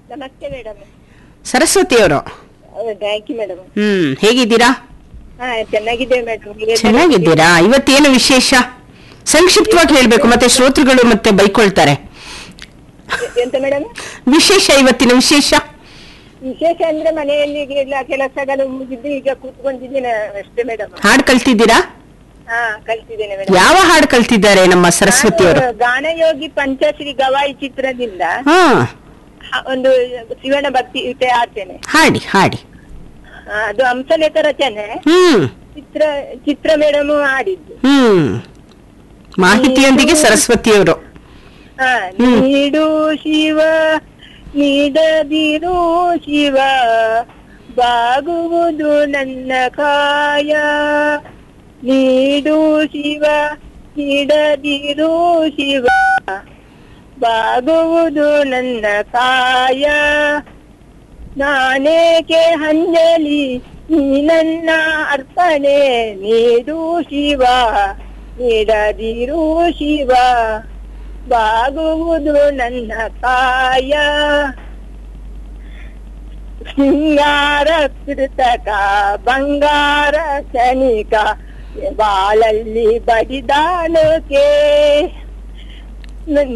ನಮಸ್ತೆ ಮೇಡಮ್ ಸರಸ್ವತಿ ಅವರು thank you madam ಹ್ಮ್ ಹೇಗಿದ್ದೀರಾ ಹಾ ಚೆನ್ನಾಗಿದ್ದೇವೆ ಮೇಡಮ್ ಚೆನ್ನಾಗಿದ್ದೀರಾ ಇವತ್ತೇನು ವಿಶೇಷ ಸಂಕ್ಷಿಪ್ತವಾಗಿ ಹೇಳ್ಬೇಕು ಮತ್ತೆ ಶ್ರೋತೃಗಳು ಮತ್ತೆ ಬೈಕೊಳ್ತಾರೆ ಎಂತ ಮೇಡಮ್ ವಿಶೇಷ ಇವತ್ತಿನ ವಿಶೇಷ ವಿಶೇಷ ಅಂದ್ರೆ ಮನೆಯಲ್ಲಿ ಎಲ್ಲ ಕೆಲಸಗಳು ಮುಗಿದ್ದು ಈಗ ಕೂತ್ಕೊಂಡಿದ್ದೇನೆ ಅಷ್ಟೇ ಮೇಡಮ್ ಹಾಡ್ ಕಲ್ತಿದ್ದೀರಾ ಹಾ ಕಲ್ತಿದ್ದೇನೆ ಮೇಡಮ್ ಯಾವ ಹಾಡು ಕಲ್ತಿದ್ದಾರೆ ನಮ್ಮ ಸರಸ್ವತಿ ಅವರು ಗಾನಯೋಗಿ ಪಂಚಶ್ರೀ ಗವಾಯಿ ಚಿತ್ರದಿಂದ ಹಾ ಹ, ಒಂದು ಶಿವನ ಭಕ್ತಿ ಗೀತೆ ಆಡ್ತೇನೆ ಹಾಡಿ ಹಾಡಿ ಆ, ಅದು ಹಂಸಲೇಖ ರಚನೆ ಹ್ಮ್ ಚಿತ್ರ ಚಿತ್ರ ಮೇಡಮ್ ಆಡಿದ್ದು ಹ್ಮ್ ಮಾಹಿತಿಯೊಂದಿಗೆ ಸರಸ್ವತಿಯವರು ಹಾ ಹ್ಮ್. ನೀಡು ಶಿವ ನೀಡದಿರು ಶಿವ ಬಾಗುವುದು ನನ್ನ ಕಾಯ ನೀಡು ಶಿವ ನೀಡದಿರು ಶಿವ ಬಾಗುವುದು ನನ್ನ ಕಾಯ ನಾನೇಕೆ ಹಂಜಲಿ ನೀ ನನ್ನ ಅರ್ಪಣೆ ನೀಡು ಶಿವ ನೀಡದಿರು ಶಿವ ಬಾಗುವುದು ನನ್ನ ಕಾಯ ಶೃಂಗಾರ ಕೃತಕ ಬಂಗಾರ ಕ್ಷಣಿಕ ಬಾಳಲ್ಲಿ ಬಡಿದಾನುಕೆ